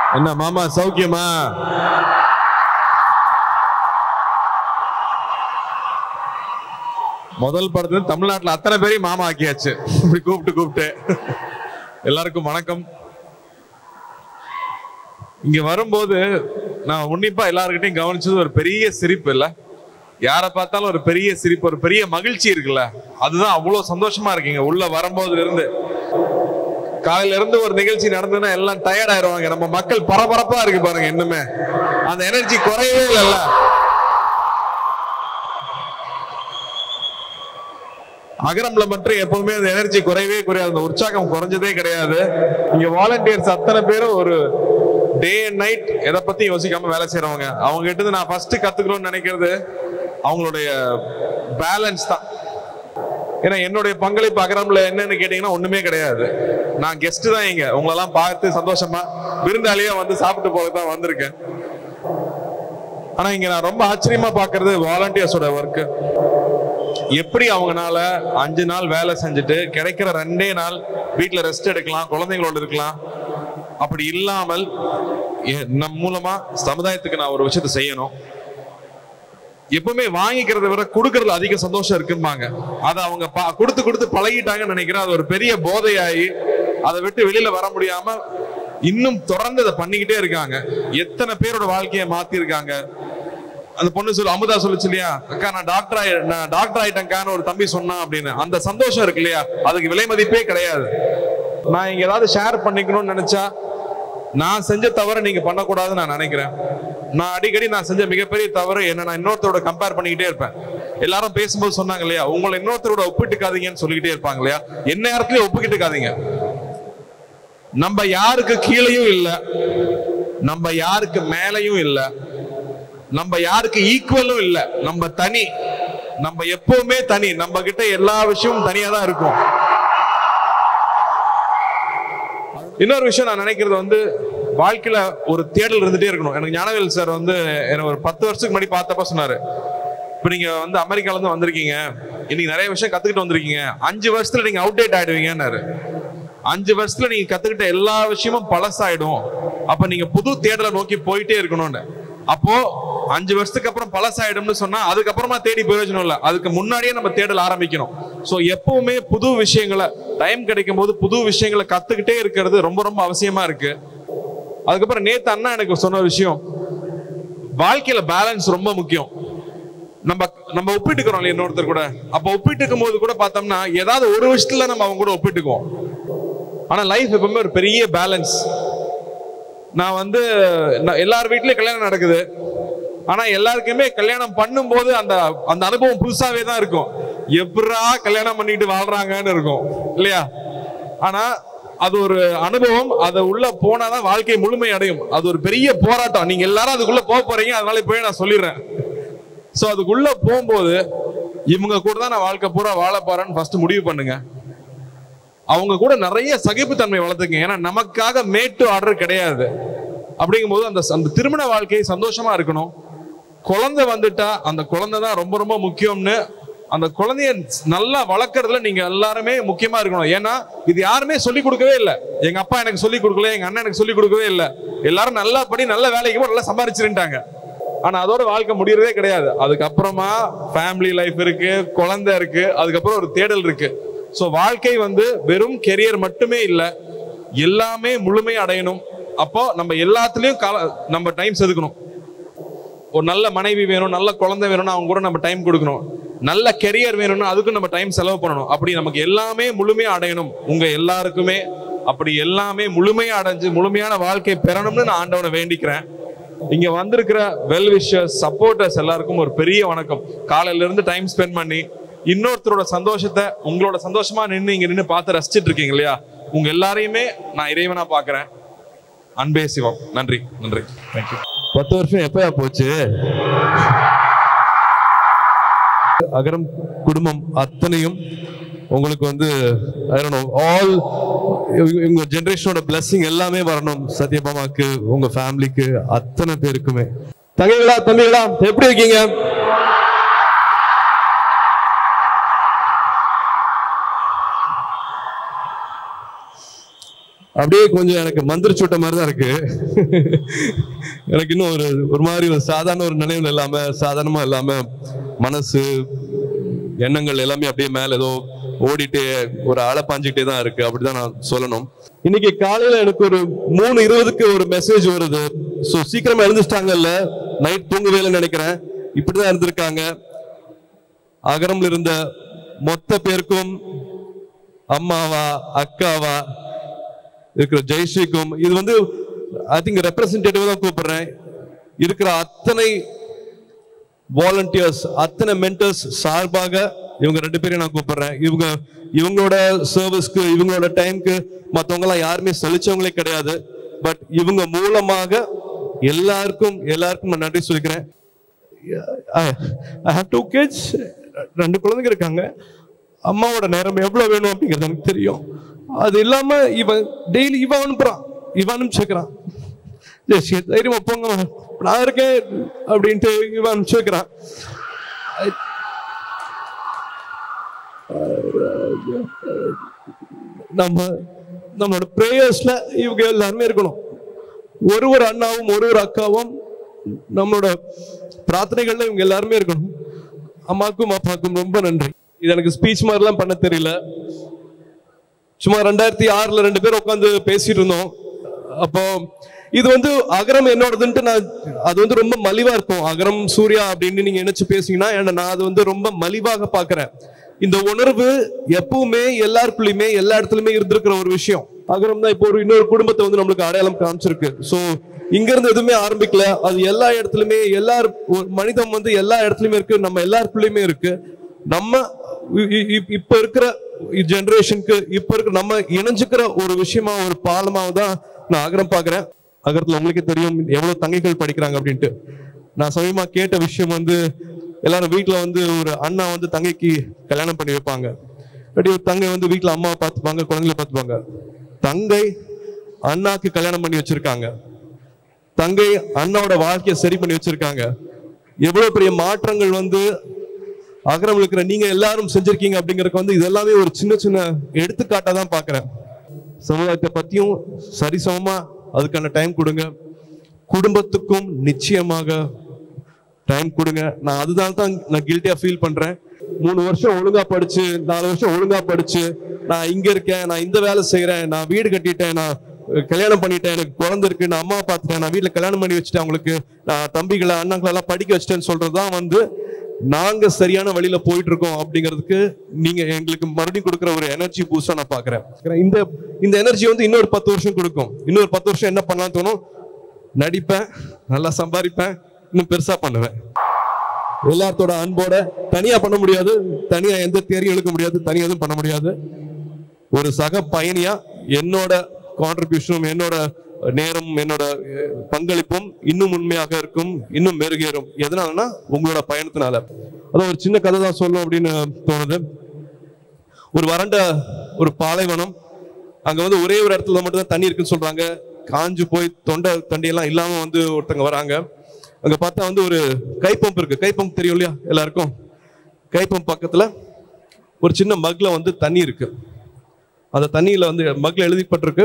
என்ன மாமா சௌக்கியமா முதல் படத்துல தமிழ்நாட்டுல அத்தனை பேரையும் மாமா ஆக்கியாச்சு இப்படி கூப்பிட்டு கூப்பிட்டு எல்லாருக்கும் வணக்கம் இங்க வரும்போது நான் உன்னிப்பா எல்லாருக்கிட்டையும் கவனிச்சது ஒரு பெரிய சிரிப்பு இல்ல யாரை பார்த்தாலும் ஒரு பெரிய சிரிப்பு ஒரு பெரிய மகிழ்ச்சி இருக்குல்ல அதுதான் அவ்வளவு சந்தோஷமா இருக்கீங்க உள்ள வரும்போதுல இருந்து காலையில இருந்து ஒரு நிகழ்ச்சி நடந்ததுன்னா எல்லாம் டயர்ட் ஆயிருவாங்க நம்ம மக்கள் பரபரப்பா இருக்கு பாருங்க இன்னுமே அந்த எனர்ஜி குறையவே இல்லைல்ல அகரம்ல மட்டும் எப்பவுமே அந்த எனர்ஜி குறையவே குறையாது அந்த உற்சாகம் குறைஞ்சதே கிடையாது இங்க வாலண்டியர்ஸ் அத்தனை பேரும் ஒரு டே அண்ட் நைட் எதை பத்தி யோசிக்காம வேலை செய்யறவங்க அவங்க கிட்ட இருந்து நான் ஃபர்ஸ்ட் கத்துக்கணும்னு நினைக்கிறது அவங்களுடைய பேலன்ஸ் தான் ஏன்னா என்னுடைய பங்களிப்பு அகரம்ல என்னன்னு கேட்டீங்கன்னா ஒண்ணுமே கிடையாது நான் கெஸ்ட் தான் இங்க உங்களெல்லாம் பார்த்து சந்தோஷமா விருந்தாளியா வந்து சாப்பிட்டு போக தான் வந்திருக்கேன் ஆனா இங்க நான் ரொம்ப ஆச்சரியமா பாக்குறது வாலண்டியர்ஸோட ஒர்க் எப்படி அவங்கனால அஞ்சு நாள் வேலை செஞ்சுட்டு கிடைக்கிற ரெண்டே நாள் வீட்டுல ரெஸ்ட் எடுக்கலாம் குழந்தைங்களோட இருக்கலாம் அப்படி இல்லாமல் எ- நம் மூலமா சமுதாயத்துக்கு நான் ஒரு விஷயத்தை செய்யணும் எப்பவுமே வாங்கிக்கிறத விட கொடுக்கறதுல அதிக சந்தோஷம் இருக்கும்பாங்க அதை அவங்க பா- கொடுத்து கொடுத்து பழகிட்டாங்கன்னு நினைக்கிறேன் அது ஒரு பெரிய போதையாகி அதை விட்டு வெளியில வர முடியாம இன்னும் தொடர்ந்து அதை பண்ணிக்கிட்டே இருக்காங்க எத்தனை பேரோட வாழ்க்கையை மாத்திருக்காங்க அந்த பொண்ணு சொல்லு அமுதா சொல்லுச்சு இல்லையா அக்கா நான் டாக்டர் ஆயி நான் டாக்டர் ஆயிட்டேன்க்கான்னு ஒரு தம்பி சொன்னான் அப்படின்னு அந்த சந்தோஷம் இருக்கு இல்லையா அதுக்கு விலை மதிப்பே கிடையாது நான் இங்க ஏதாவது ஷேர் பண்ணிக்கணும்னு நினைச்சா நான் செஞ்ச தவறை நீங்க பண்ணக்கூடாதுன்னு நான் நினைக்கிறேன் நான் அடிக்கடி நான் செஞ்ச மிகப்பெரிய தவறு என்ன நான் இன்னொருத்தரோட கம்பேர் பண்ணிக்கிட்டே இருப்பேன் எல்லாரும் பேசும்போது சொன்னாங்க இல்லையா உங்களை இன்னொருத்தரோட ஒப்பிட்டுக்காதீங்கன்னு சொல்லிக்கிட்டே இருப்பாங்க இல்லையா என்ன நேரத்துலயும் ஒப்பிக்கிட்டுக்காதீங்க நம்ம யாருக்கு கீழேயும் இல்ல நம்ம யாருக்கு மேலையும் இல்ல நம்ம யாருக்கு ஈக்குவலும் இல்ல நம்ம தனி நம்ம எப்பவுமே தனி நம்ம கிட்ட எல்லா விஷயமும் தனியா தான் இருக்கும் இன்னொரு விஷயம் நான் நினைக்கிறது வந்து வாழ்க்கையில ஒரு தேடல் இருந்துட்டே இருக்கணும் எனக்கு ஞானவேல் சார் வந்து எனக்கு ஒரு பத்து வருஷத்துக்கு முன்னாடி பார்த்தப்ப சொன்னாரு இப்ப நீங்க வந்து அமெரிக்கால இருந்து வந்திருக்கீங்க இன்னைக்கு நிறைய விஷயம் கத்துக்கிட்டு வந்திருக்கீங்க அஞ்சு வருஷத்துல நீங்க அவுடேட் ஆயிடுவீங்கன்னாரு அஞ்சு வருஷத்துல நீங்க கத்துக்கிட்ட எல்லா விஷயமும் பழசாயிடும் அப்ப நீங்க புது தேடலை நோக்கி போயிட்டே இருக்கணும்னு அப்போ அஞ்சு வருஷத்துக்கு அப்புறம் பழசாயிடும்னு சொன்னா அதுக்கப்புறமா தேடி பிரயோஜனம் இல்ல அதுக்கு முன்னாடியே நம்ம தேடல் ஆரம்பிக்கணும் சோ எப்பவுமே புது விஷயங்களை டைம் கிடைக்கும் போது புது விஷயங்களை கத்துக்கிட்டே இருக்கிறது ரொம்ப ரொம்ப அவசியமா இருக்கு அதுக்கப்புறம் நேத்து அண்ணா எனக்கு சொன்ன விஷயம் வாழ்க்கையில பேலன்ஸ் ரொம்ப முக்கியம் நம்ம நம்ம ஒப்பிட்டுக்கிறோம் இல்லையா இன்னொருத்தர் கூட அப்ப ஒப்பிட்டுக்கும் போது கூட பார்த்தோம்னா ஏதாவது ஒரு விஷயத்துல நம்ம அவங்க கூட ஒப்பிட்டுக்குவோம் ஆனா லைஃப் எப்பவுமே ஒரு பெரிய பேலன்ஸ் நான் வந்து நான் எல்லார் வீட்லயும் கல்யாணம் நடக்குது ஆனா எல்லாருக்குமே கல்யாணம் பண்ணும்போது அந்த அந்த அனுபவம் புதுசாவே தான் இருக்கும் எப்படா கல்யாணம் பண்ணிட்டு வாழ்றாங்கன்னு இருக்கும் இல்லையா ஆனா அது ஒரு அனுபவம் அது உள்ள போனாதான் வாழ்க்கை முழுமை அடையும் அது ஒரு பெரிய போராட்டம் நீங்க எல்லாரும் அதுக்குள்ள போக போறீங்க அதனால இப்பவே நான் சொல்லிடுறேன் சோ அதுக்குள்ள போகும்போது இவங்க கூட தான் நான் வாழ்க்கை பூரா வாழ போறேன்னு ஃபர்ஸ்ட் முடிவு பண்ணுங்க அவங்க கூட நிறைய சகிப்புத்தன்மை வளர்த்துங்க ஏன்னா நமக்காக மேட்டு ஆர்டர் கிடையாது அப்படிங்கும்போது அந்த அந்த திருமண வாழ்க்கை சந்தோஷமா இருக்கணும் குழந்தை வந்துட்டா அந்த குழந்தை தான் ரொம்ப ரொம்ப முக்கியம்னு அந்த குழந்தைய நல்லா வளர்க்கறதுல நீங்க எல்லாருமே முக்கியமா இருக்கணும் ஏன்னா இது யாருமே சொல்லி கொடுக்கவே இல்லை எங்க அப்பா எனக்கு சொல்லி கொடுக்கல எங்க அண்ணன் எனக்கு சொல்லி கொடுக்கவே இல்லை எல்லாரும் நல்லா படி நல்ல வேலைக்கு போய் நல்லா சம்பாரிச்சிருந்தாங்க ஆனா அதோட வாழ்க்கை முடியறதே கிடையாது அதுக்கப்புறமா ஃபேமிலி லைஃப் இருக்கு குழந்தை இருக்கு அதுக்கப்புறம் ஒரு தேடல் இருக்கு ஸோ வாழ்க்கை வந்து வெறும் கெரியர் மட்டுமே இல்லை எல்லாமே முழுமை அடையணும் அப்போ நம்ம எல்லாத்துலயும் கால நம்ம டைம் செதுக்கணும் ஒரு நல்ல மனைவி வேணும் நல்ல குழந்தை வேணும்னா அவங்க கூட நம்ம டைம் கொடுக்கணும் நல்ல கெரியர் வேணும்னா அதுக்கும் நம்ம டைம் செலவு பண்ணணும் அப்படி நமக்கு எல்லாமே முழுமையா அடையணும் உங்க எல்லாருக்குமே அப்படி எல்லாமே முழுமையா அடைஞ்சு முழுமையான வாழ்க்கை பெறணும்னு நான் ஆண்டவனை வேண்டிக்கிறேன் இங்க வந்திருக்கிற வெல் விஷர்ஸ் சப்போர்ட்டர்ஸ் எல்லாருக்கும் ஒரு பெரிய வணக்கம் காலையில இருந்து டைம் ஸ்பெண்ட் பண்ணி இன்னொருத்தரோட சந்தோஷத்தை உங்களோட சந்தோஷமா நின்று இங்க நின்று பார்த்து ரசிச்சிட்டு இருக்கீங்க இல்லையா உங்க எல்லாரையுமே நான் இறைவனா பார்க்கிறேன் அன்பே சிவம் நன்றி நன்றி தேங்க்யூ பத்து வருஷம் எப்பயா போச்சு அகரம் குடும்பம் அத்தனையும் உங்களுக்கு வந்து ஆல் உங்க ஜெனரேஷனோட blessing எல்லாமே வரணும் சத்யபாமாக்கு உங்க ஃபேமிலிக்கு அத்தனை பேருக்குமே தங்கைகளா தம்பிகளா எப்படி இருக்கீங்க அப்படியே கொஞ்சம் எனக்கு மந்திரிச்சு விட்ட மாதிரி தான் இருக்கு எனக்கு இன்னும் ஒரு ஒரு மாதிரி ஒரு சாதாரண ஒரு நினைவுல இல்லாம சாதாரணமா இல்லாம மனசு எண்ணங்கள் எல்லாமே அப்படியே மேல ஏதோ ஓடிட்டே ஒரு ஆளை பாஞ்சுக்கிட்டே தான் இருக்கு அப்படிதான் நான் சொல்லணும் இன்னைக்கு காலையில எனக்கு ஒரு மூணு இருபதுக்கு ஒரு மெசேஜ் வருது ஸோ சீக்கிரமா எழுந்துச்சிட்டாங்கல்ல நைட் தூங்கவே இல்லைன்னு நினைக்கிறேன் இப்படிதான் இருந்திருக்காங்க அகரம்ல இருந்த மொத்த பேருக்கும் அம்மாவா அக்காவா இருக்கிற ஜெயஸ்ரீக்கும் இது வந்து ஐ திங்க் ரெப்ரசன்டேட்டிவ் தான் கூப்பிடுறேன் இருக்கிற அத்தனை வாலண்டியர்ஸ் அத்தனை மென்டர்ஸ் சார்பாக இவங்க ரெண்டு பேரையும் நான் கூப்பிடுறேன் இவங்க இவங்களோட சர்வீஸ்க்கு இவங்களோட டைம்க்கு மற்றவங்க எல்லாம் யாருமே சலிச்சவங்களே கிடையாது பட் இவங்க மூலமாக எல்லாருக்கும் எல்லாருக்கும் நான் நன்றி சொல்லிக்கிறேன் ஐ ஹவ் டூ கிட்ஸ் ரெண்டு குழந்தைங்க இருக்காங்க அம்மாவோட நேரம் எவ்வளவு வேணும் அப்படிங்கிறது எனக்கு தெரியும் அது இல்லாம இவன் டெய்லி இவன் அனுப்புறான் இவன் அனுப்பிச்சுக்கிறான் ஜெயஸ்ரீ தைரியமா போங்க நான் இருக்கேன் அப்படின்ட்டு இவன் அனுப்பிச்சு வைக்கிறான் நம்ம நம்மளோட ப்ரேயர்ஸ்ல இவங்க எல்லாருமே இருக்கணும் ஒரு ஒரு அண்ணாவும் ஒரு ஒரு அக்காவும் நம்மளோட பிரார்த்தனைகள்ல இவங்க எல்லாருமே இருக்கணும் அம்மாக்கும் அப்பாவுக்கும் ரொம்ப நன்றி இது எனக்கு ஸ்பீச் மாதிரிலாம் பண்ண தெரியல சும்மா ரெண்டாயிரத்தி ஆறுல ரெண்டு பேரும் உட்காந்து பேசிட்டு இருந்தோம் அப்போ இது வந்து அகரம் என்னோடதுன்ட்டு நான் அது வந்து ரொம்ப மலிவா இருக்கும் அகரம் சூர்யா அப்படின்னு நீங்க நினைச்சு பேசிங்கன்னா ஏன்னா நான் அது வந்து ரொம்ப மலிவாக பாக்குறேன் இந்த உணர்வு எப்பவுமே எல்லாருக்குள்ளயுமே எல்லா இடத்துலயுமே இருந்திருக்கிற ஒரு விஷயம் அகரம் தான் இப்போ ஒரு இன்னொரு குடும்பத்தை வந்து நம்மளுக்கு அடையாளம் காமிச்சிருக்கு சோ இங்க இருந்து எதுவுமே ஆரம்பிக்கல அது எல்லா இடத்துலயுமே எல்லார் ஒரு மனிதம் வந்து எல்லா இடத்துலயுமே இருக்கு நம்ம எல்லாருக்குள்ளயுமே இருக்கு நம்ம இ- இ- இ- இப்ப இருக்கிற ஜெனரேஷனுக்கு இப்ப இருக்கிற நம்ம இணைஞ்சுக்கிற ஒரு விஷயமா ஒரு பாலமாவும் தான் நான் அகரம் பாக்குறேன் அகரத்துல உங்களுக்கே தெரியும் எவ்வளவு தங்கைகள் படிக்கிறாங்க அப்படின்ட்டு நான் சமயமா கேட்ட விஷயம் வந்து எல்லாரும் வீட்ல வந்து ஒரு அண்ணா வந்து தங்கைக்கு கல்யாணம் பண்ணி வைப்பாங்க அப்படி ஒரு தங்கை வந்து வீட்ல அம்மாவை பார்த்துப்பாங்க குழந்தைகளை பார்த்துப்பாங்க தங்கை அண்ணாக்கு கல்யாணம் பண்ணி வச்சிருக்காங்க தங்கை அண்ணாவோட வாழ்க்கையை சரி பண்ணி வச்சிருக்காங்க எவ்வளவு பெரிய மாற்றங்கள் வந்து அகரம் இருக்கிற நீங்க எல்லாரும் செஞ்சிருக்கீங்க அப்படிங்கறதுக்கு வந்து இது எல்லாமே ஒரு சின்ன சின்ன எடுத்துக்காட்டா தான் பாக்குறேன் சமுதாயத்தை பத்தியும் சரிசமமா அதுக்கான டைம் கொடுங்க குடும்பத்துக்கும் நிச்சயமாக டைம் கொடுங்க நான் அதுதான் தான் நான் கில்ட்டியா ஃபீல் பண்றேன் மூணு வருஷம் ஒழுங்கா படிச்சு நாலு வருஷம் ஒழுங்கா படிச்சு நான் இங்க இருக்கேன் நான் இந்த வேலை செய்யறேன் நான் வீடு கட்டிட்டேன் நான் அஹ், கல்யாணம் பண்ணிட்டேன் எனக்கு குழந்தை இருக்கு நான் அம்மா பார்த்துட்டேன் நான் வீட்டுல கல்யாணம் பண்ணி வச்சுட்டேன் அவங்களுக்கு நான் தம்பிகளை அண்ணாங்களை எல்லாம் படிக்க வச்சிட்டேன்னு சொல்றதுதான் வந்து நாங்க சரியான வழியில போயிட்டு இருக்கோம் அப்படிங்கிறதுக்கு நீங்க எங்களுக்கு மறுபடியும் கொடுக்குற ஒரு எனர்ஜி பூஸ்டா நான் பாக்குறேன் இந்த இந்த எனர்ஜி வந்து இன்னொரு பத்து வருஷம் கொடுக்கும் இன்னொரு பத்து வருஷம் என்ன பண்ணலாம் தோணும் நடிப்பேன் நல்லா சம்பாதிப்பேன் இன்னும் பெருசா பண்ணுவேன் எல்லாத்தோட அன்போட தனியா பண்ண முடியாது தனியா எந்த தேரியும் எடுக்க முடியாது தனியா எதுவும் பண்ண முடியாது ஒரு சக பயணியா என்னோட கான்ட்ரிபியூஷனும் என்னோட நேரம் என்னோட அஹ், பங்களிப்பும் இன்னும் உண்மையாக இருக்கும் இன்னும் மெருகேறும் எதனாலனா உங்களோட பயணத்தினால அதான் ஒரு சின்ன கதை தான் சொல்லணும் அப்படின்னு தோணுது ஒரு வறண்ட ஒரு பாலைவனம் அங்க வந்து ஒரே ஒரு இடத்துல மட்டும் தான் தண்ணி இருக்குன்னு சொல்றாங்க காஞ்சு போய் தொண்டை தண்ணியெல்லாம் இல்லாம வந்து ஒருத்தங்க வராங்க அங்க பார்த்தா வந்து ஒரு கைப்பம்ப் இருக்கு கைப்பம்ப் தெரியும் இல்லையா எல்லாருக்கும் கைப்பம்ப் பக்கத்துல ஒரு சின்ன மக்ல வந்து தண்ணி இருக்கு அந்த தண்ணியில வந்து மக்ல எழுதிப்பட்டிருக்கு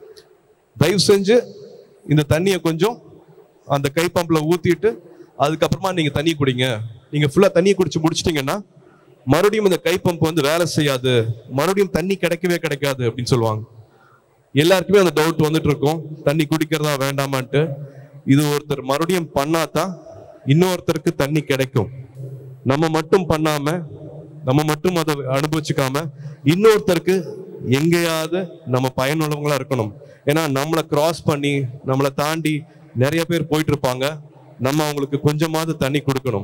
தயவு செஞ்சு இந்த தண்ணியை கொஞ்சம் அந்த கை பம்பில் ஊத்திட்டு அதுக்கப்புறமா நீங்க தண்ணி குடிங்க நீங்க ஃபுல்லா தண்ணி குடிச்சு முடிச்சிட்டீங்கன்னா மறுபடியும் இந்த கை பம்ப் வந்து வேலை செய்யாது மறுபடியும் தண்ணி கிடைக்கவே கிடைக்காது அப்படின்னு சொல்லுவாங்க எல்லாருக்குமே அந்த டவுட் வந்துட்டு இருக்கும் தண்ணி குடிக்கிறதா வேண்டாமான்ட்டு இது ஒருத்தர் மறுபடியும் பண்ணாதான் இன்னொருத்தருக்கு தண்ணி கிடைக்கும் நம்ம மட்டும் பண்ணாம நம்ம மட்டும் அதை அனுபவிச்சுக்காம இன்னொருத்தருக்கு எங்கேயாவது நம்ம பயனுள்ளவங்களா இருக்கணும் ஏன்னா நம்மளை கிராஸ் பண்ணி நம்மளை தாண்டி நிறைய பேர் போயிட்டு இருப்பாங்க நம்ம அவங்களுக்கு கொஞ்சமாவது தண்ணி கொடுக்கணும்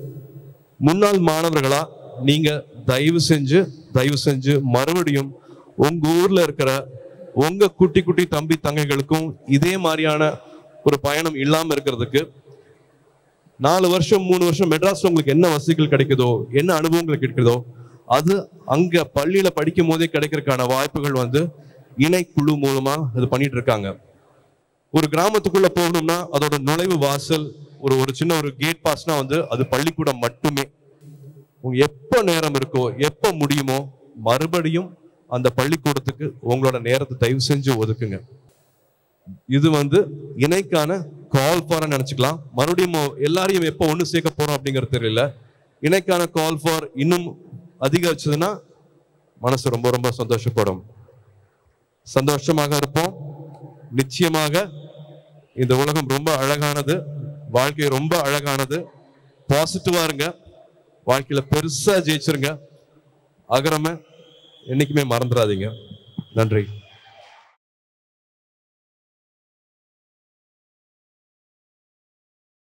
முன்னாள் மாணவர்களா நீங்க தயவு செஞ்சு தயவு செஞ்சு மறுபடியும் உங்க ஊர்ல இருக்கிற உங்க குட்டி குட்டி தம்பி தங்கைகளுக்கும் இதே மாதிரியான ஒரு பயணம் இல்லாம இருக்கிறதுக்கு நாலு வருஷம் மூணு வருஷம் மெட்ராஸ்ல உங்களுக்கு என்ன வசதிகள் கிடைக்குதோ என்ன அனுபவங்கள் கிடைக்குதோ அது அங்க பள்ளியில படிக்கும் போதே கிடைக்கிறதுக்கான வாய்ப்புகள் வந்து இணைக்குழு மூலமா அது பண்ணிட்டு இருக்காங்க ஒரு கிராமத்துக்குள்ள போகணும்னா அதோட நுழைவு வாசல் ஒரு ஒரு சின்ன ஒரு கேட் பாஸ்னா வந்து அது பள்ளிக்கூடம் மட்டுமே உங்க எப்ப நேரம் இருக்கோ எப்ப முடியுமோ மறுபடியும் அந்த பள்ளிக்கூடத்துக்கு உங்களோட நேரத்தை தயவு செஞ்சு ஒதுக்குங்க இது வந்து இணைக்கான கால் ஃபார் நினைச்சுக்கலாம் மறுபடியும் எல்லாரையும் எப்போ ஒன்று சேர்க்க போறோம் அப்படிங்கிறது தெரியல இணைக்கான கால் ஃபார் இன்னும் அதிகரிச்சதுன்னா மனசு ரொம்ப ரொம்ப சந்தோஷப்படும் சந்தோஷமாக இருப்போம் நிச்சயமாக இந்த உலகம் ரொம்ப அழகானது வாழ்க்கை ரொம்ப அழகானது பாசிட்டிவா இருங்க வாழ்க்கையில பெருசா ஜெயிச்சிருங்க அகரம என்னைக்குமே மறந்துடாதீங்க நன்றி